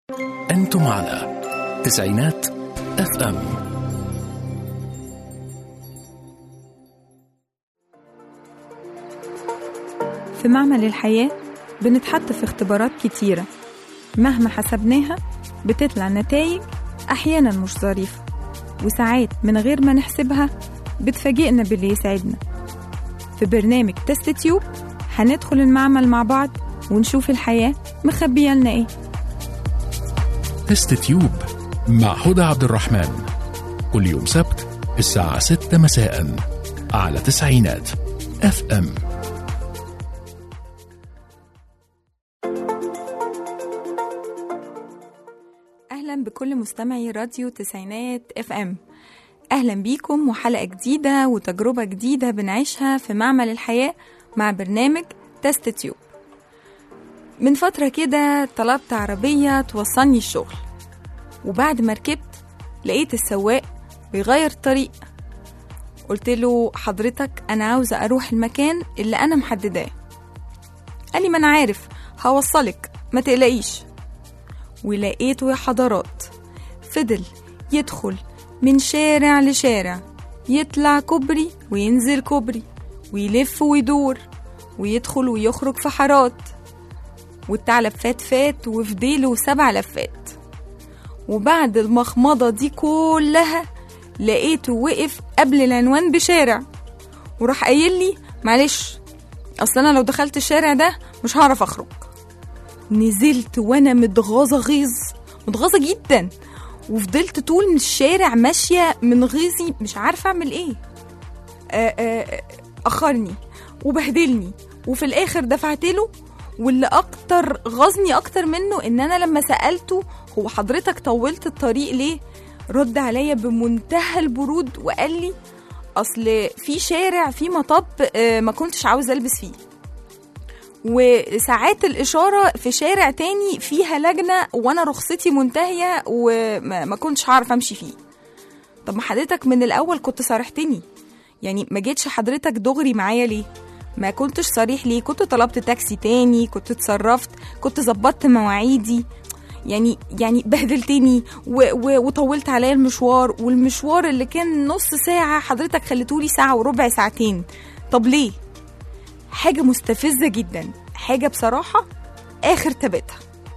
أنتم على تسعينات اف ام في معمل الحياة بنتحط في اختبارات كتيرة مهما حسبناها بتطلع نتائج أحيانا مش ظريفة وساعات من غير ما نحسبها بتفاجئنا باللي يسعدنا في برنامج تست تيوب هندخل المعمل مع بعض ونشوف الحياة مخبية لنا ايه تست تيوب مع هدى عبد الرحمن كل يوم سبت الساعة 6 مساء على تسعينات اف ام أهلا بكل مستمعي راديو تسعينات اف ام أهلا بيكم وحلقة جديدة وتجربة جديدة بنعيشها في معمل الحياة مع برنامج تست تيوب من فترة كده طلبت عربية توصلني الشغل وبعد ما ركبت لقيت السواق بيغير الطريق قلت له حضرتك أنا عاوزة أروح المكان اللي أنا محدداه قال لي ما أنا عارف هوصلك ما تقلقيش ولقيته يا حضرات فضل يدخل من شارع لشارع يطلع كوبري وينزل كوبري ويلف ويدور ويدخل ويخرج في حارات والثعلب فات فات وفي ديله سبع لفات وبعد المخمضة دي كلها لقيته وقف قبل العنوان بشارع وراح قايل لي معلش اصل انا لو دخلت الشارع ده مش هعرف اخرج نزلت وانا متغاظه غيظ متغاظه جدا وفضلت طول الشارع ماشيه من غيظي مش عارفه اعمل ايه آه، آه، اخرني وبهدلني وفي الاخر دفعت له واللي اكتر غزني اكتر منه ان انا لما سالته هو حضرتك طولت الطريق ليه رد عليا بمنتهى البرود وقال لي اصل في شارع في مطب آه، ما كنتش عاوز البس فيه وساعات الإشارة في شارع تاني فيها لجنة وأنا رخصتي منتهية وما ما كنتش هعرف أمشي فيه طب ما حضرتك من الأول كنت صارحتني يعني ما جيتش حضرتك دغري معايا ليه ما كنتش صريح ليه كنت طلبت تاكسي تاني كنت اتصرفت كنت ظبطت مواعيدي يعني يعني بهدلتني و و وطولت عليا المشوار والمشوار اللي كان نص ساعة حضرتك خليتولي ساعة وربع ساعتين طب ليه حاجة مستفزة جدا حاجة بصراحة آخر تبتها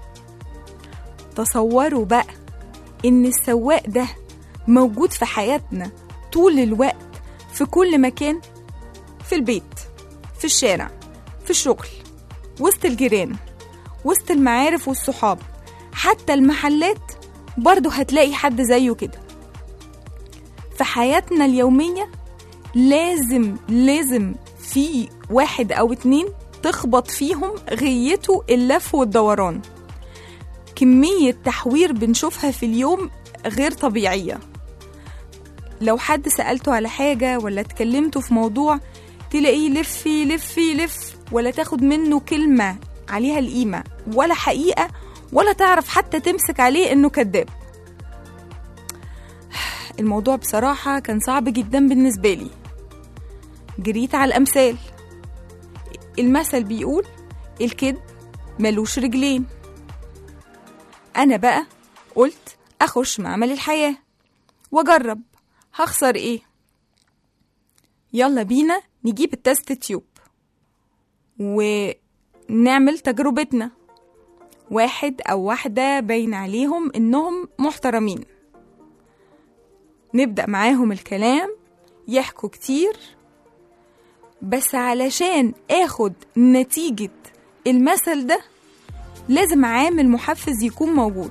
تصوروا بقى إن السواق ده موجود في حياتنا طول الوقت في كل مكان في البيت في الشارع في الشغل وسط الجيران وسط المعارف والصحاب حتى المحلات برضه هتلاقي حد زيه كده في حياتنا اليومية لازم لازم في واحد أو اتنين تخبط فيهم غيته اللف والدوران كمية تحوير بنشوفها في اليوم غير طبيعية لو حد سألته على حاجة ولا اتكلمته في موضوع تلاقيه يلف يلف يلف ولا تاخد منه كلمة عليها القيمة ولا حقيقة ولا تعرف حتى تمسك عليه انه كذاب الموضوع بصراحة كان صعب جدا بالنسبة لي جريت على الأمثال المثل بيقول الكذب ملوش رجلين أنا بقى قلت أخش معمل الحياة وأجرب هخسر إيه يلا بينا نجيب التست تيوب ونعمل تجربتنا واحد أو واحدة باين عليهم إنهم محترمين نبدأ معاهم الكلام يحكوا كتير بس علشان اخد نتيجة المثل ده لازم عامل محفز يكون موجود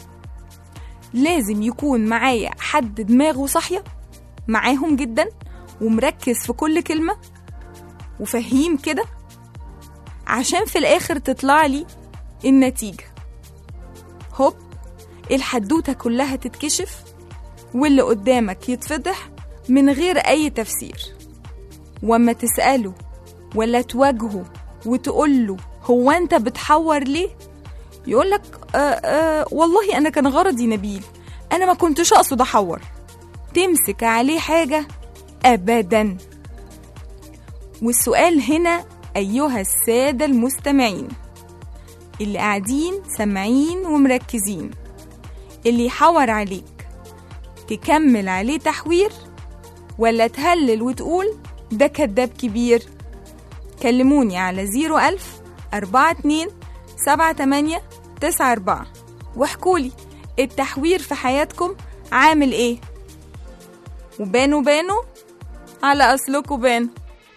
لازم يكون معايا حد دماغه صاحية معاهم جدا ومركز في كل كلمة وفهيم كده عشان في الآخر تطلع لي النتيجة هوب الحدوتة كلها تتكشف واللي قدامك يتفضح من غير أي تفسير وأما تسأله ولا تواجهه وتقوله هو أنت بتحور ليه؟ يقولك آه آه والله أنا كان غرضي نبيل أنا ما كنتش أقصد أحور تمسك عليه حاجة أبدا والسؤال هنا أيها السادة المستمعين اللي قاعدين سامعين ومركزين اللي يحور عليك تكمل عليه تحوير ولا تهلل وتقول ده كداب كبير كلموني على زيرو ألف أربعة اتنين سبعة تمانية تسعة أربعة واحكولي التحوير في حياتكم عامل ايه وبانوا بانوا على أصلكوا بانوا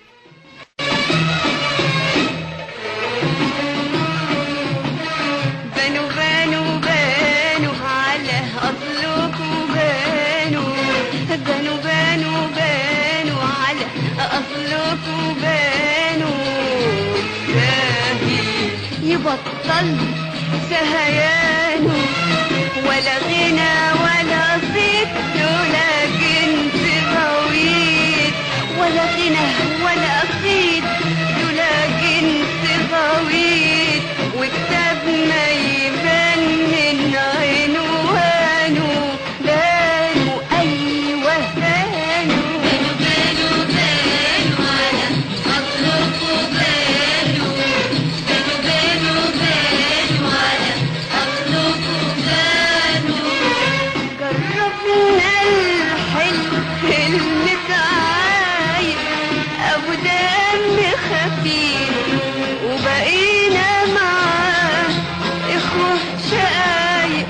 بنوا بنوا بنوا على أصلكم بنوا بنوا بنوا بنوا على أصلكم بنوا باهي يبطل سهيانه ولا غنى ولا صيت ولا جنس غويت ولا غنى ولا صيت ولا جنس غويت وكتاب ما يبان من عنوانه بانوا أيوة بانوا بانوا بانوا بانوا على أصلكم بانوا بانوا بانوا بانوا على أصلكم بانوا جربنا الحلو المتعايب أبو دم خفيف وبقينا معاه إخوة شقايق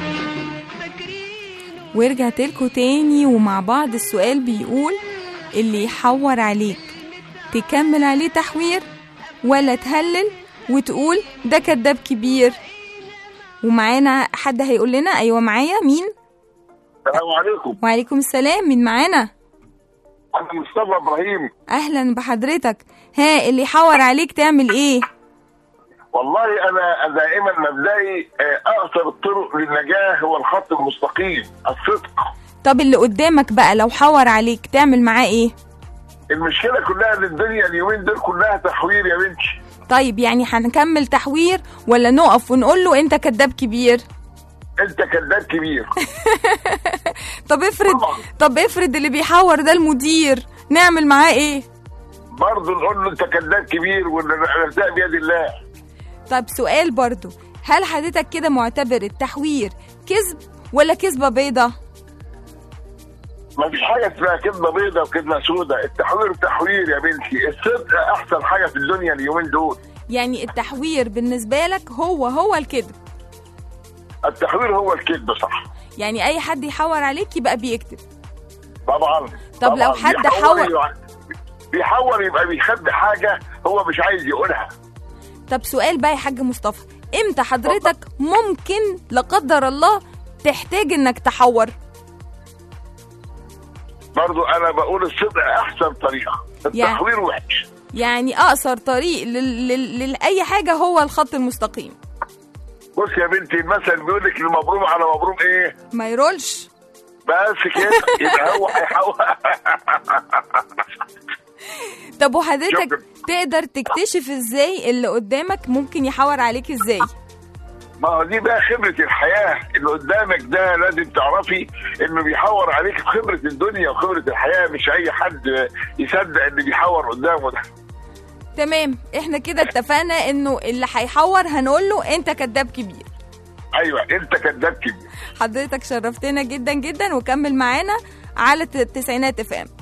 فاكرينه ورجعت لكم تاني ومع بعض السؤال بيقول اللي يحور عليك تكمل عليه تحوير ولا تهلل وتقول ده كداب كبير ومعانا حد هيقول لنا ايوه معايا مين السلام عليكم وعليكم السلام مين معانا انا مصطفى ابراهيم اهلا بحضرتك ها اللي يحور عليك تعمل ايه والله انا دائما مبدئي آه، اقصر الطرق للنجاه هو الخط المستقيم الصدق طب اللي قدامك بقى لو حور عليك تعمل معاه ايه المشكله كلها ان الدنيا اليومين دول كلها تحوير يا بنتي طيب يعني هنكمل تحوير ولا نقف ونقول له انت كداب كبير انت كذاب كبير طب افرض طبعا. طب افرض اللي بيحور ده المدير نعمل معاه ايه برضه نقول له انت كذاب كبير والارزاق بيد الله طب سؤال برضو هل حضرتك كده معتبر التحوير كذب ولا كذبة بيضة ما فيش حاجه اسمها كذبه بيضاء وكذبه سوداء التحوير تحوير يا بنتي الصدق احسن حاجه في الدنيا اليومين دول يعني التحوير بالنسبة لك هو هو الكذب التحوير هو الكذب صح يعني اي حد يحور عليك يبقى بيكذب طبعا طب لو طبعاً. حد بيحور حور- يبقى- بيحور يبقى بيخبي حاجه هو مش عايز يقولها طب سؤال بقى يا حاج مصطفى امتى حضرتك ممكن لا قدر الله تحتاج انك تحور برضو انا بقول الصدق احسن طريقه يعني- التحوير وحش يعني اقصر طريق لل- لل- لاي حاجة هو الخط المستقيم بص يا بنتي المثل بيقول لك المبروم على مبروم ايه ما يرولش بس كده يبقى هو هيحول طب وحضرتك شكراً. تقدر تكتشف ازاي اللي قدامك ممكن يحور عليك ازاي ما هو دي بقى خبره الحياه اللي قدامك ده لازم تعرفي انه بيحور عليك بخبره الدنيا وخبره الحياه مش اي حد يصدق اللي بيحور قدامه ده تمام احنا كده اتفقنا انه اللي هيحور هنقول له انت كذاب كبير ايوه انت كذاب كبير حضرتك شرفتنا جدا جدا وكمل معانا على ت- التسعينات اف ام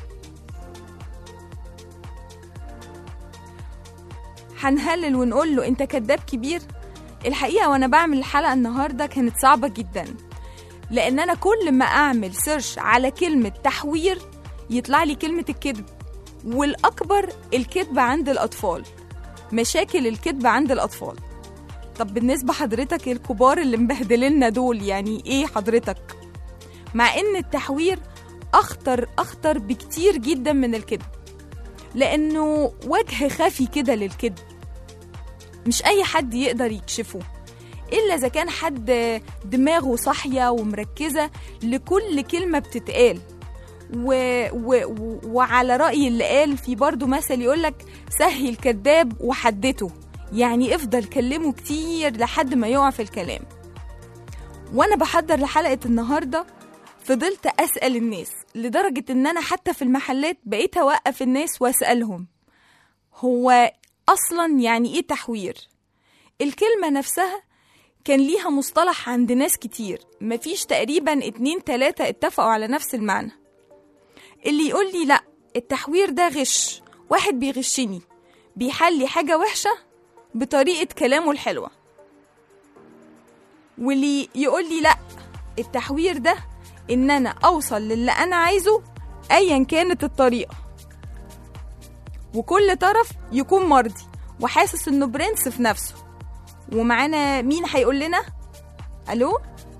هنهلل ونقول له انت كذاب كبير الحقيقه وانا بعمل الحلقه النهارده كانت صعبه جدا لان انا كل ما اعمل سيرش على كلمه تحوير يطلع لي كلمه الكذب والاكبر الكذب عند الاطفال مشاكل الكذب عند الاطفال طب بالنسبة حضرتك الكبار اللي مبهدلنا دول يعني ايه حضرتك؟ مع ان التحوير اخطر اخطر بكتير جدا من الكذب لانه وجه خفي كده للكذب مش اي حد يقدر يكشفه الا اذا كان حد دماغه صاحيه ومركزه لكل كلمه بتتقال و... و... و... وعلى رأي اللي قال في برضه مثل يقولك سهي الكذاب وحدته يعني افضل كلمه كتير لحد ما يقع في الكلام وانا بحضر لحلقة النهاردة فضلت أسأل الناس لدرجة إن أنا حتى في المحلات بقيت أوقف الناس وأسألهم هو أصلا يعني إيه تحوير؟ الكلمة نفسها كان ليها مصطلح عند ناس كتير مفيش تقريبا اتنين تلاتة اتفقوا على نفس المعنى اللي يقول لي لا التحوير ده غش واحد بيغشني بيحلي حاجة وحشة بطريقة كلامه الحلوة واللي يقول لي لا التحوير ده ان انا اوصل للي انا عايزه ايا كانت الطريقة وكل طرف يكون مرضي وحاسس انه برنس في نفسه ومعانا مين هيقول لنا الو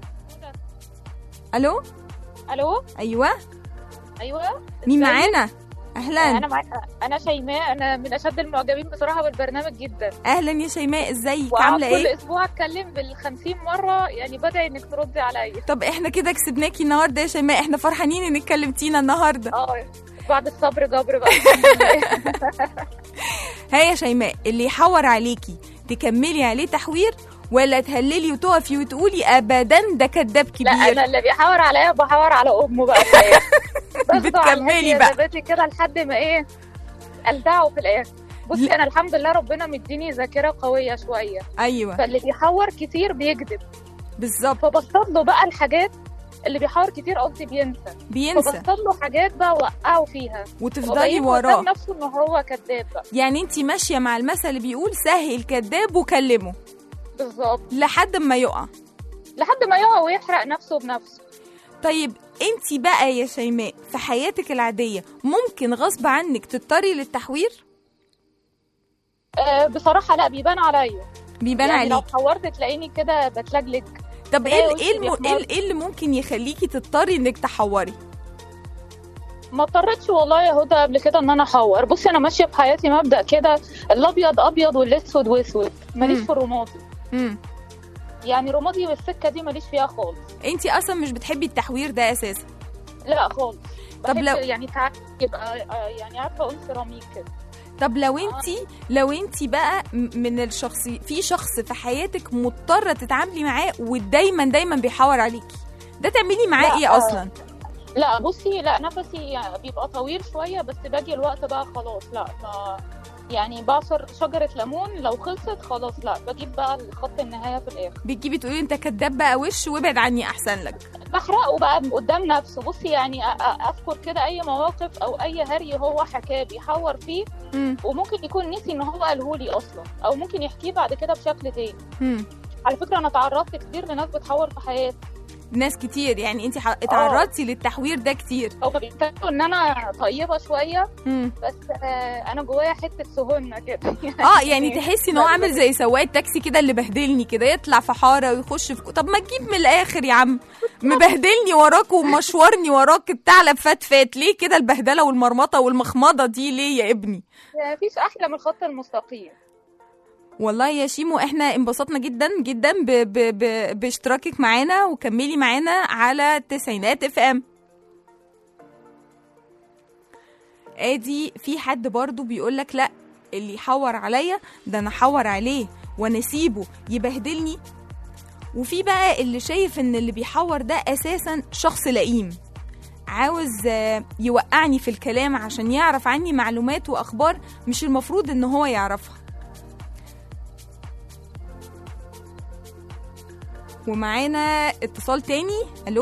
الو الو ايوه ايوه مين ازيك؟ معانا اهلا انا مع... انا شيماء انا من اشد المعجبين بصراحه بالبرنامج جدا اهلا يا شيماء ازيك وعلى عامله كل ايه اسبوع اتكلم بال50 مره يعني بدعي انك تردي عليا طب احنا كده كسبناكي النهارده يا شيماء احنا فرحانين انك كلمتينا النهارده اه بعد الصبر جبر بقى الحمد لله. ها يا شيماء اللي يحور عليكي تكملي عليه تحوير ولا تهللي وتقفي وتقولي ابدا ده كداب لا كبير انا اللي بيحاور عليا بحاور على امه بقى في الآخر. باخده على بتكملي الهادي بقى. يا زبادي كده لحد ما ايه الدعه في الاخر بصي لا. انا الحمد لله ربنا مديني ذاكره قويه شويه ايوه فاللي بيحور كتير بيكذب بالظبط فبصطاد له بقى الحاجات اللي بيحاور كتير قصدي بينسى بينسى فبصطاد له حاجات بقى وقعه فيها وتفضلي وبين وراه قدام نفسه ان هو كذاب بقى يعني انت ماشيه مع المثل اللي بيقول سهل الكذاب وكلمه بالظبط لحد ما يقع لحد ما يقع ويحرق نفسه بنفسه طيب انت بقى يا شيماء في حياتك العاديه ممكن غصب عنك تضطري للتحوير آه بصراحه لا بيبان عليا بيبان يعني لو عليك حورت تلاقيني كده بتلجلج طب تلاقي ايه وشي ايه الم... بيحمر. ايه ايه اللي ممكن يخليكي تضطري انك تحوري ما اضطرتش والله يا هدى قبل كده ان انا احور بصي انا ماشيه في حياتي مبدا كده الابيض ابيض والاسود واسود ماليش مم. في الرمادي امم يعني رمادي والسكه دي ماليش فيها خالص انت اصلا مش بتحبي التحوير ده اساسا لا خالص طب بحب لو- يعني تعالى يبقى آه، يعني عارفه انثى رميق كده طب لو انت لو انت بقى م- من الشخص في شخص في حياتك مضطره تتعاملي معاه ودايما دايما بيحور عليكي ده تعملي معاه لا، ايه آه. اصلا لا بصي لا نفسي يعني بيبقى طويل شويه بس باجي الوقت بقى خلاص لا ما يعني بعصر شجره ليمون لو خلصت خلاص لا بجيب بقى خط النهايه في الاخر بتجيبي تقولي انت كداب بقى وش وابعد عني احسن لك بحرقه بقى قدام نفسه بصي يعني أ- أ- اذكر كده اي مواقف او اي هري هو حكاه بيحور فيه امم وممكن يكون نسي ان هو قاله لي اصلا او ممكن يحكيه بعد كده بشكل تاني امم على فكره انا تعرضت كتير لناس بتحور في حياتي ناس كتير يعني انت ح... اتعرضتي للتحوير ده كتير او بيفتكروا ان انا طيبه شويه امم بس آه انا جوايا حته سهونه كده اه يعني تحسي ان هو عامل زي سواق التاكسي كده اللي بهدلني كده يطلع في حاره ويخش في طب ما تجيب من الاخر يا عم مبهدلني وراك ومشورني وراك الثعلب فات فات ليه كده البهدله والمرمطه والمخمضه دي ليه يا ابني مفيش احلى من الخط المستقيم والله يا شيمو احنا انبسطنا جدا جدا ب ب ب باشتراكك معانا وكملي معانا على التسعينات اف ام ادي في حد برضو بيقول لك لا اللي يحور عليا ده انا احور عليه وانا اسيبه يبهدلني وفي بقى اللي شايف ان اللي بيحور ده اساسا شخص لئيم عاوز آه، يوقعني في الكلام عشان يعرف عني معلومات واخبار مش المفروض ان هو يعرفها ومعانا اتصال تاني الو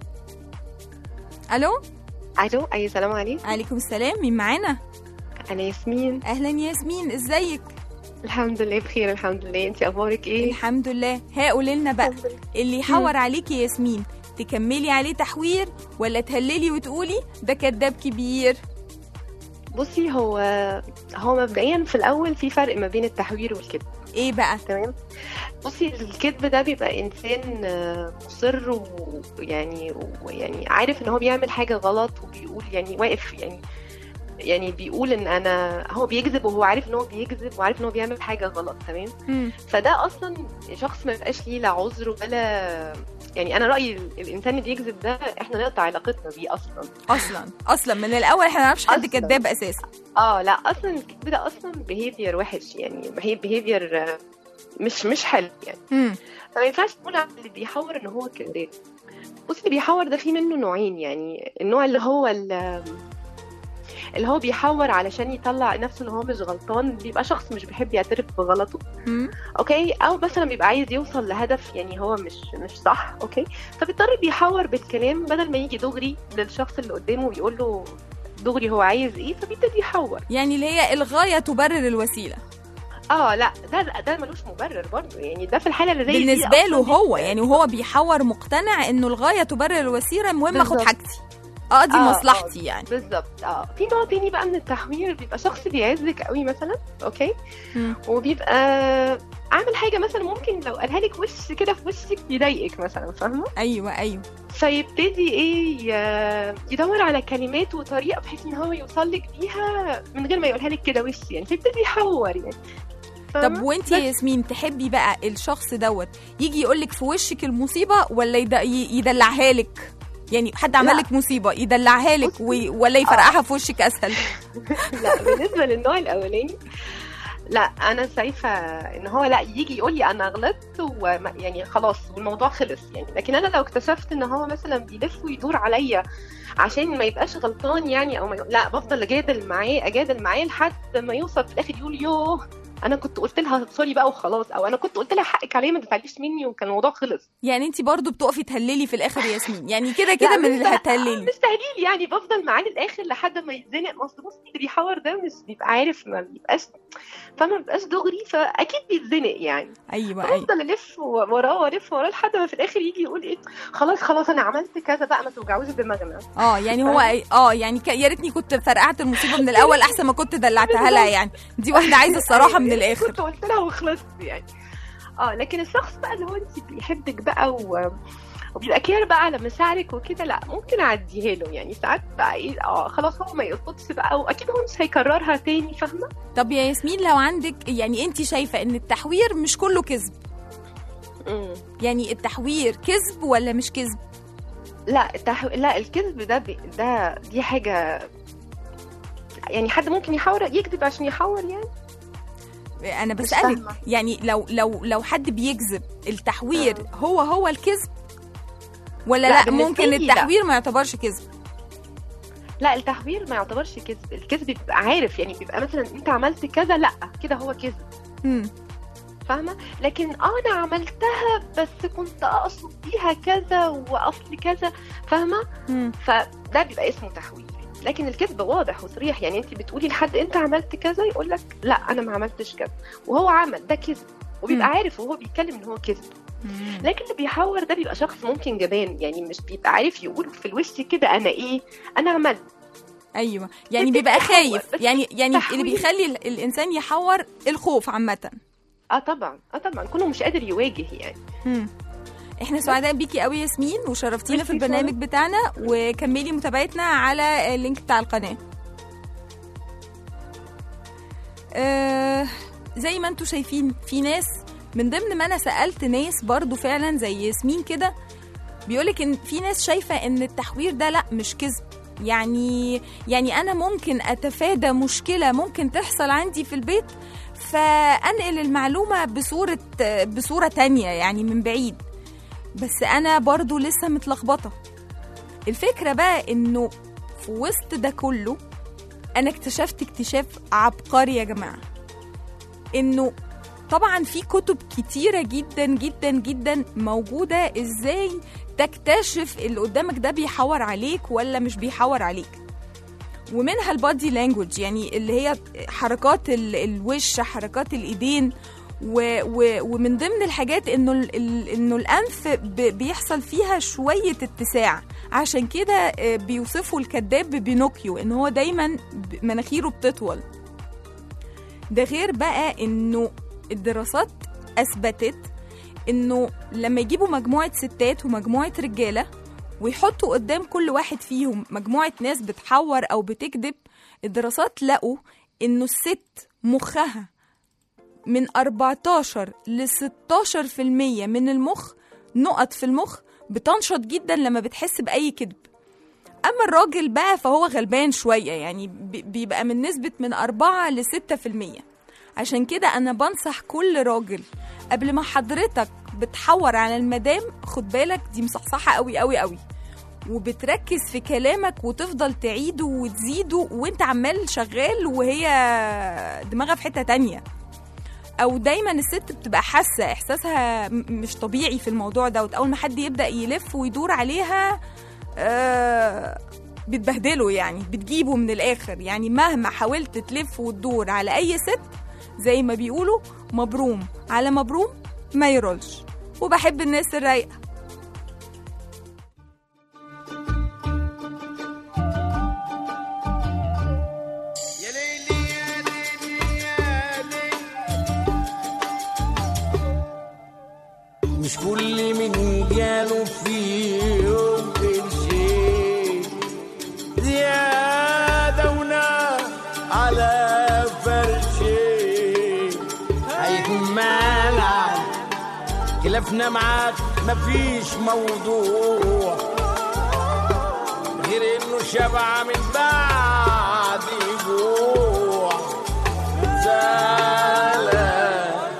الو الو اي سلام عليكم عليكم السلام مين معانا انا ياسمين اهلا ياسمين ازيك الحمد لله بخير الحمد لله انت اخبارك ايه الحمد لله ها قولي لنا بقى الحمد لله. اللي يحور عليكي يا ياسمين تكملي عليه تحوير ولا تهللي وتقولي ده كداب كبير بصي هو هو مبدئيا في الاول في فرق ما بين التحوير والكذب ايه بقى تمام بصي الكذب ده بيبقى انسان آه، مصر ويعني ويعني عارف ان هو بيعمل حاجه غلط وبيقول يعني واقف يعني يعني بيقول ان انا هو بيكذب وهو عارف ان هو بيكذب وعارف ان هو بيعمل حاجه غلط تمام مم. فده اصلا شخص ما يبقاش ليه لا عذر ولا يعني انا رايي الانسان اللي بيكذب ده احنا نقطع علاقتنا بيه اصلا اصلا اصلا من الاول احنا ما نعرفش حد أصلاً. كداب اساسا اه لا اصلا الكذب ده اصلا بيهيفير وحش يعني بيهيفير مش مش حلو يعني مم. فما ينفعش تقول على اللي بيحور ان هو كذاب بصي اللي بيحور ده في منه نوعين يعني النوع اللي هو ال- اللي هو بيحور علشان يطلع نفسه ان هو مش غلطان بيبقى شخص مش بيحب يعترف بغلطه مم. اوكي او مثلا بيبقى عايز يوصل لهدف يعني هو مش مش صح اوكي فبيضطر بيحور بالكلام بدل ما يجي دغري للشخص اللي قدامه ويقول له دغري هو عايز ايه فبيبتدي يحور يعني اللي هي الغايه تبرر الوسيله اه لا ده ده ملوش مبرر برضه يعني ده في الحاله اللي زي دي بالنسبه له أصلاً هو دي- يعني وهو بيحور مقتنع انه الغايه تبرر الوسيله المهم اخد بالظبط. حاجتي اقضي آه، مصلحتي يعني بالظبط اه في نوع تاني بقى من التحوير بيبقى شخص بيعزك قوي مثلا اوكي مم. وبيبقى عامل حاجه مثلا ممكن لو قالها لك وش كده في وشك يضايقك مثلا فاهمه ايوه ايوه فيبتدي ايه ي- يدور على كلمات وطريقه بحيث ان هو يوصل لك بيها من غير ما يقولها لك كده وش يعني فيبتدي يحور يعني طب فاهمة؟ وانت يا ياسمين تحبي بقى الشخص دوت يجي يقول لك في وشك المصيبه ولا يد... ي- يدلعها لك يعني حد عمل لا. لك مصيبه يدلعها لك وي... ولا يفرقعها في وشك اسهل لا بالنسبه للنوع الاولاني لا انا شايفه ان هو لا يجي يقول لي انا غلطت وما يعني خلاص والموضوع خلص يعني لكن انا لو اكتشفت ان هو مثلا بيلف ويدور عليا عشان ما يبقاش غلطان يعني او ما ي... لا بفضل اجادل معاه اجادل معاه لحد ما يوصل في الاخر يقول يوه انا كنت قلت لها سوري بقى وخلاص او انا كنت قلت لها حقك عليا ما تزعليش مني وكان الموضوع خلص يعني انت برضو بتقفي تهللي في الاخر يا ياسمين يعني كده كده لا، من مش اللي ته- هتهللي مش تهليل يعني بفضل معاه للاخر لحد ما يتزنق ما اصل بصي اللي بيحور ده مش بيبقى عارف ما بيبقاش فما بيبقاش دغري فاكيد بيتزنق يعني ايوه ايوه بفضل الف وراه والف وراه لحد ما في الاخر يجي يقول ايه خلاص خلاص انا عملت كذا بقى ما توجعوش دماغنا اه يعني هو اه يعني ك- يا ريتني كنت فرقعت المصيبه من الاول احسن ما كنت دلعتها لها يعني دي واحده عايزه الصراحه من الاخر كنت قلت لها وخلصت يعني اه لكن الشخص بقى اللي هو انت بيحبك بقى و... وبيبقى كير بقى على مشاعرك وكده لا ممكن اعديها له يعني ساعات بقى ايه اه خلاص هو ما يقصدش بقى واكيد هو مش هيكررها تاني فاهمه طب يا ياسمين لو عندك يعني انت شايفه ان التحوير مش كله كذب مم. يعني التحوير كذب ولا مش كذب لا التحو... لا الكذب ده ب... ده دي حاجه يعني حد ممكن يحاول يكذب عشان يحور يعني انا مش بسالك فاهمة. يعني لو لو لو حد بيكذب التحوير هو هو الكذب ولا لا، لا, بالنسبة ممكن لي لا. التحوير ما يعتبرش كذب لا التحوير ما يعتبرش كذب الكذب بيبقى عارف يعني بيبقى مثلا انت عملت كذا لا كده هو كذب مم. فاهمه لكن اه انا عملتها بس كنت اقصد بيها كذا واصل كذا فاهمه مم. فده بيبقى اسمه تحوير لكن الكذب واضح وصريح يعني انت بتقولي لحد انت عملت كذا يقول لك لا انا ما عملتش كذا وهو عمل ده كذب وبيبقى مم. عارف وهو بيتكلم ان هو كذب مم. لكن اللي بيحور ده بيبقى شخص ممكن جبان يعني مش بيبقى عارف يقول في الوش كده انا ايه انا عملت ايوه يعني بس بيبقى بيحور، خايف بس يعني يعني اللي تحوير. بيخلي ال- الانسان يحور الخوف عامه اه طبعا اه طبعا كونه مش قادر يواجه يعني مم. احنا سعداء بيكي قوي ياسمين وشرفتينا في ميرسي البرنامج بتاعنا وكملي متابعتنا على اللينك بتاع القناه آه زي ما انتم شايفين في ناس من ضمن ما انا سالت ناس برضو فعلا زي ياسمين كده بيقولك ان في ناس شايفه ان التحوير ده لا مش كذب يعني يعني انا ممكن اتفادى مشكله ممكن تحصل عندي في البيت فانقل المعلومه بصوره بصوره تانية يعني من بعيد بس انا برضو لسه متلخبطه الفكره بقى انه في وسط ده كله انا اكتشفت اكتشاف عبقري يا جماعه انه طبعا في كتب كتيرة جدا جدا جدا موجودة ازاي تكتشف اللي قدامك ده بيحور عليك ولا مش بيحور عليك ومنها البادي لانجوج يعني اللي هي حركات ال- الوش حركات الايدين و و ومن ضمن الحاجات انه ال- ال- انه الانف ب- بيحصل فيها شويه اتساع عشان كده آه، بيوصفوا الكذاب ببينوكيو ان هو دايما ب- مناخيره بتطول ده غير بقى انه الدراسات اثبتت انه لما يجيبوا مجموعه ستات ومجموعه رجاله ويحطوا قدام كل واحد فيهم مجموعه ناس بتحور او بتكذب الدراسات لقوا انه الست مخها من 14 ل 16% من المخ نقط في المخ بتنشط جدا لما بتحس بأي كذب أما الراجل بقى فهو غلبان شوية يعني بي- بيبقى من نسبة من 4 ل 6% عشان كده أنا بنصح كل راجل قبل ما حضرتك بتحور على المدام خد بالك دي مصحصحة قوي قوي قوي وبتركز في كلامك وتفضل تعيده وتزيده وانت عمال شغال وهي دماغها في حتة تانية او دايما الست بتبقى حاسه احساسها م- مش طبيعي في الموضوع دوت اول ما حد يبدا يلف ويدور عليها آه بتبهدله يعني بتجيبه من الاخر يعني مهما حاولت تلف وتدور على اي ست زي ما بيقولوا مبروم على مبروم ما يرولش وبحب الناس الرايقه يا ليلي يا ليلي يا ليلي مش كل من جاله في يوم قرشين زيادة ونار على فرشين هيكون مالك خلافنا معاك مفيش موضوع غير انه شبع من بعد جوع زعلان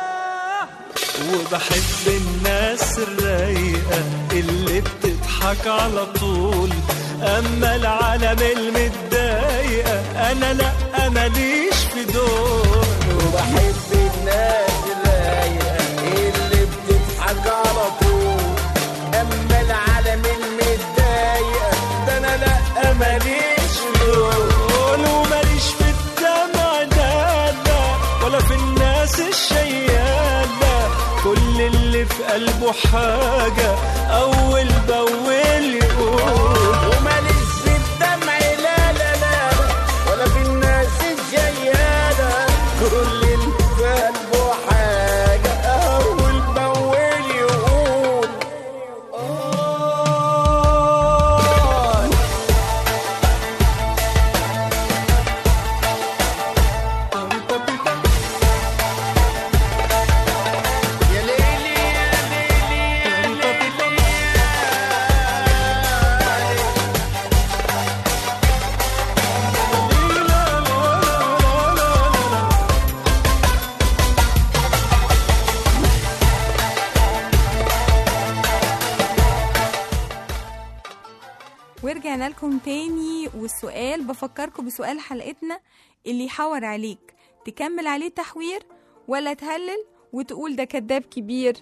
وبحب الناس الرايقة اللي بتضحك على طول أما العالم المتضايقة أنا لأ ماليش في دول وبحب الناس الرايقة اللي بتضحك على طول اما العالم المتضايقة ده انا لا ماليش في دول وماليش في الدمع لا لا ولا في الناس الشيالة كل اللي في قلبه حاجة أول بأول يقول وماليش في الدمع لا لا لا ولا في الناس الجيالة كل اللي في قلبه حاجة أول بأول يقول آه يا ليلي يا ليلي يا ليلي يا ليلي ورجعنا لكم تاني والسؤال بفكركم بسؤال حلقتنا اللي يحور عليك تكمل عليه تحوير ولا تهلل وتقول ده كذاب كبير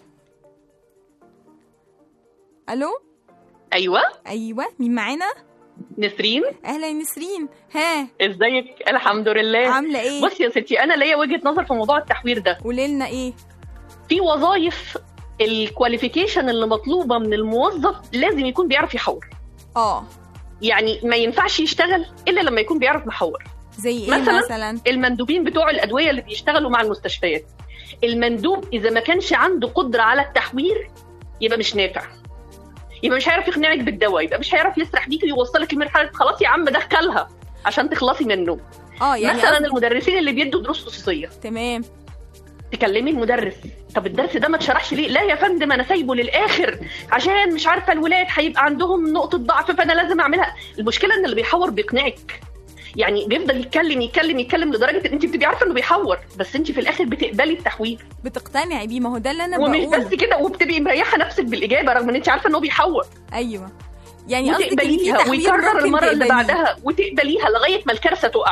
الو ايوه ايوه مين معانا نسرين اهلا يا نسرين ها ازيك الحمد لله عامله ايه بصي يا ستي انا ليا وجهه نظر في موضوع التحوير ده قولي لنا ايه في وظائف الكواليفيكيشن اللي مطلوبه من الموظف لازم يكون بيعرف يحور اه يعني ما ينفعش يشتغل الا لما يكون بيعرف محور زي ايه مثلاً؟ مثلا المندوبين بتوع الادويه اللي بيشتغلوا مع المستشفيات المندوب اذا ما كانش عنده قدره على التحوير يبقى مش نافع يبقى مش هيعرف يقنعك بالدواء يبقى مش هيعرف يسرح بيكي ويوصلك لمرحله خلاص يا عم دخلها عشان تخلصي منه اه يعني مثلا قصدك- المدرسين اللي بيدوا دروس خصوصيه تمام تكلمي المدرس طب الدرس ده ما اتشرحش ليه لا يا فندم انا سايبه للاخر عشان مش عارفه الولاد هيبقى عندهم نقطه ضعف فانا لازم اعملها المشكله ان اللي بيحور بيقنعك يعني بيفضل يتكلم يتكلم يتكلم لدرجه ان انت بتبقي عارفه انه بيحور بس انت في الاخر بتقبلي التحوير بتقتنعي بيه ما هو ده اللي انا ومش بقوله بس كده وبتبقي مريحه نفسك بالاجابه رغم ان انت عارفه ان هو بيحور ايوه يعني قصدك ان في وتقبليها تحوير ويكرر ممكن المره اللي تقبليه. بعدها وتقبليها لغايه ما الكارثه تقع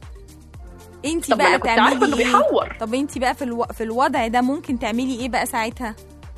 انت طب ما بقى انا كنت عارفه انه تعملي ايه بيحور طب انت بقى في الو... في الوضع ده ممكن تعملي ايه بقى ساعتها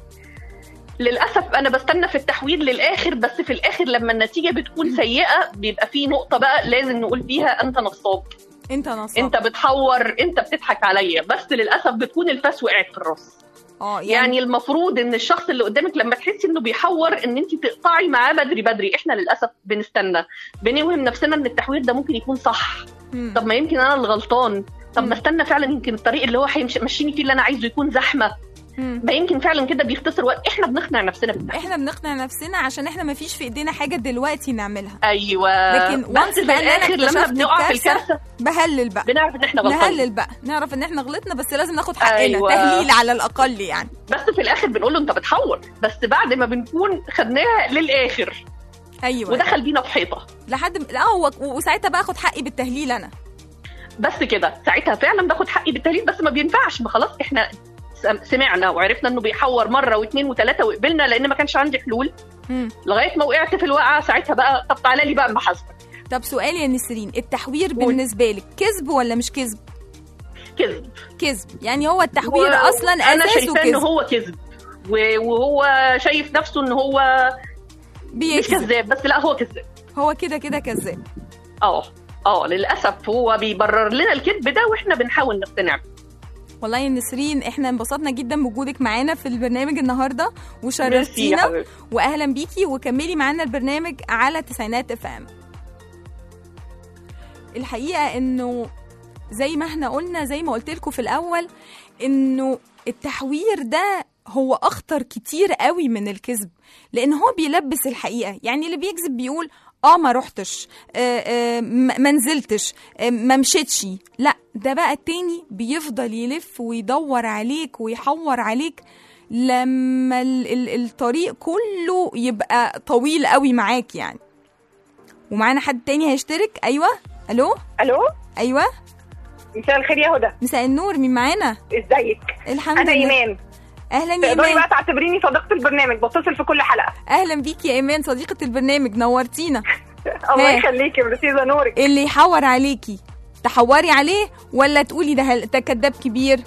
للاسف انا بستنى في التحوير للاخر بس في الاخر لما النتيجه بتكون سيئه بيبقى في نقطه بقى لازم نقول فيها انت نصاب انت نصاب انت بتحور انت بتضحك عليا بس للاسف بتكون الفاس وقعت في الراس اه يعني, يعني, يعني المفروض ان الشخص اللي قدامك لما تحسي انه بيحور ان انت تقطعي معاه بدري بدري احنا للاسف بنستنى بنوهم نفسنا ان التحوير ده ممكن يكون صح مم. طب ما يمكن انا اللي غلطان طب مم. ما استنى فعلا يمكن الطريق اللي هو هيمشيني فيه اللي انا عايزه يكون زحمه مم. ما يمكن فعلا كده بيختصر وقت احنا بنقنع نفسنا بالتحوير احنا بنقنع نفسنا عشان احنا ما فيش في ايدينا حاجه دلوقتي نعملها ايوه لكن بس once في بقى إن أنا الاخر لما اكتشفت بنقع في الكارثة، الكارثه بهلل بقى بنعرف ان احنا غلطانين نهلل بقى نعرف ان احنا غلطنا بس لازم ناخد حقنا أيوة. تهليل على الاقل يعني بس في الاخر بنقول له انت بتحور بس بعد ما بنكون خدناها للاخر ايوه ودخل بينا في حيطه لحد م- لا هو وساعتها بقى اخد حقي بالتهليل انا بس كده ساعتها فعلا باخد حقي بالتهليل بس ما بينفعش ما خلاص احنا سم- سمعنا وعرفنا انه بيحور مره واثنين وثلاثه وقبلنا لان ما كانش عندي حلول مم. لغايه ما وقعت في الوقعه ساعتها بقى طب تعالى لي بقى محاسبه طب سؤال يا نسرين التحوير قول. بالنسبه لك كذب ولا مش كذب كذب كذب يعني هو التحوير و- اصلا انا اساسه شايفاه ان كذب هو كذب و- وهو شايف نفسه ان هو مش بيكذب كذاب بس لا هو كذاب هو كده كده كذاب اه اه للاسف هو بيبرر لنا الكذب ده واحنا بنحاول نقتنع بيه. والله يا نسرين احنا انبسطنا جدا بوجودك معانا في البرنامج النهارده ميرسي يا وشرفتينا حبيبتي واهلا بيكي وكملي معانا البرنامج على تسعينات اف ام الحقيقه انه زي ما احنا قلنا زي ما قلت لكم في الاول انه التحوير ده هو اخطر كتير قوي من الكذب لان هو بيلبس الحقيقه يعني اللي بيكذب بيقول اه ما رحتش آه آه ما ما نزلتش آه ما مشيتش لا ده بقى التاني بيفضل يلف ويدور عليك ويحور عليك لما ال ال الطريق كله يبقى طويل قوي معاك يعني ومعانا حد تاني هيشترك ايوه الو الو ايوه مساء الخير يا هدى مساء النور مين معانا ازيك الحمد انا لله ايمان اهلا يا تقدري ايمان بقى تعتبريني صديقه البرنامج بتصل في كل حلقه اهلا بيكي يا ايمان صديقه البرنامج نورتينا الله ها. يخليكي ميرسي ده نورك اللي يحور عليكي تحوري عليه ولا تقولي ده هل- ده كداب كبير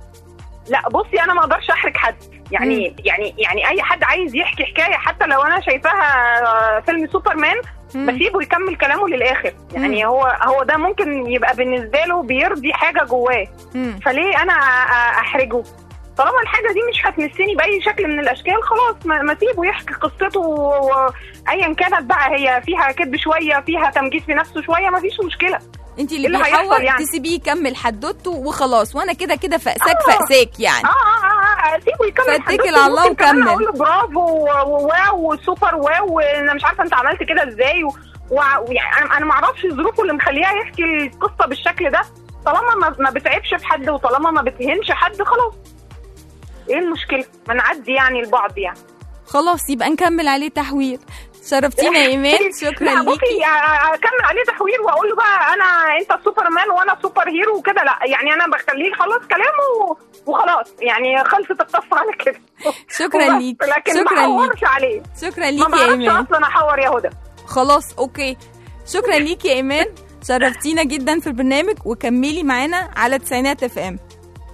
لا بصي انا ما اقدرش احرج حد يعني مم. يعني يعني اي حد عايز يحكي حكايه حتى لو انا شايفاها آه، فيلم سوبرمان مم. بسيبه يكمل كلامه للاخر يعني هو هو ده ممكن يبقى بالنسبه له بيرضي حاجه جواه مم. فليه انا أ- أ- احرجه طالما الحاجه دي مش هتمسني باي شكل من الاشكال خلاص ما ما سيبه يحكي قصته و- و- ايا كانت بقى هي فيها كذب شويه فيها تمجيد في نفسه شويه ما فيش مشكله انت إيه اللي اللي بيحور هيحصل يعني؟ تسيبيه يكمل حدوته وخلاص وانا كده كده فاقساك آه. فاقساك يعني اه اه اه, آه سيبه يكمل فاتكل حدوته. على الله ممكن كمان وكمل. اقول له برافو و- وواو وسوبر واو انا مش عارفه انت عملت كده ازاي و- وع- ويعني انا انا ما اعرفش ظروفه اللي مخليها يحكي القصه بالشكل ده طالما ما, ما بتعبش في حد وطالما ما بتهنش حد خلاص ايه المشكله ما نعدي يعني البعض يعني خلاص يبقى نكمل عليه تحوير شرفتينا يا ايمان شكرا لا بصي ليكي أ- اكمل عليه تحوير واقول له بقى انا انت سوبرمان وانا سوبر هيرو وكده لا يعني انا بخليه يخلص كلامه و- وخلاص يعني خلصت القصه على كده شكرا وبس. ليكي لكن شكرا ما ليكي احورش عليه شكرا ما ليكي يا بعرفش ايمان اصلا احور يا هدى خلاص اوكي شكرا ليكي يا ايمان شرفتينا جدا في البرنامج وكملي معانا على تسعينات اف ام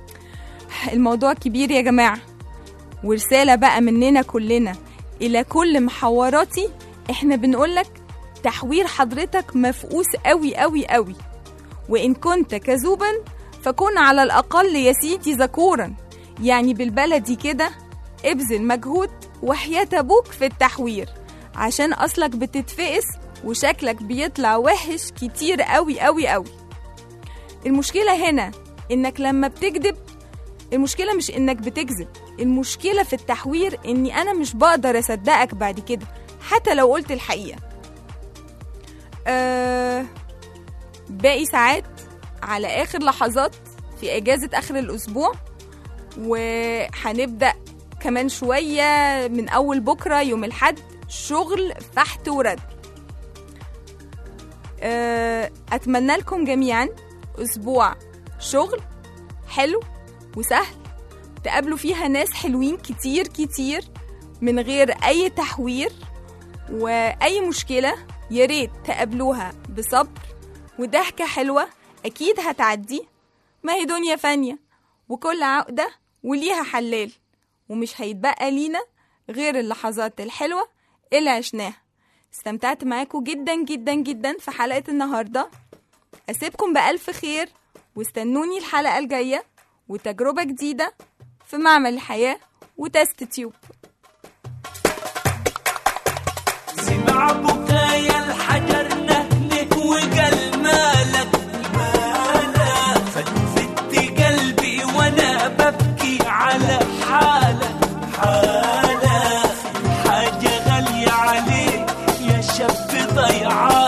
الموضوع كبير يا جماعه ورساله بقى مننا كلنا الى كل محوراتي احنا بنقولك تحوير حضرتك مفقوس قوي قوي قوي وان كنت كذوبا فكن على الاقل يا سيدي ذكورا يعني بالبلدي كده ابذل مجهود وحياة ابوك في التحوير عشان اصلك بتتفقس وشكلك بيطلع وحش كتير قوي قوي قوي المشكلة هنا انك لما بتكذب المشكلة مش انك بتكذب المشكلة في التحوير اني انا مش بقدر اصدقك بعد كده حتى لو قلت الحقيقة أه باقي ساعات على اخر لحظات في اجازة اخر الاسبوع وهنبدأ كمان شوية من أول بكرة يوم الحد شغل فحت ورد أه، أتمنى لكم جميعا أسبوع شغل حلو وسهل تقابلوا فيها ناس حلوين كتير كتير من غير أي تحوير وأي مشكلة ياريت تقابلوها بصبر وضحكة حلوة أكيد هتعدي ما هي دنيا فانية وكل عقدة وليها حلال ومش هيتبقى لينا غير اللحظات الحلوة اللي عشناها استمتعت معاكم جدا جدا جدا في حلقة النهاردة أسيبكم بألف خير واستنوني الحلقة الجاية وتجربة جديدة في معمل الحياة وتست تيوب سمع بكايا الحجر نهلك وقال مالك مالك فتفت قلبي وانا ببكي على حالك حالك حاجة غالية عليك يا شاب ضيعان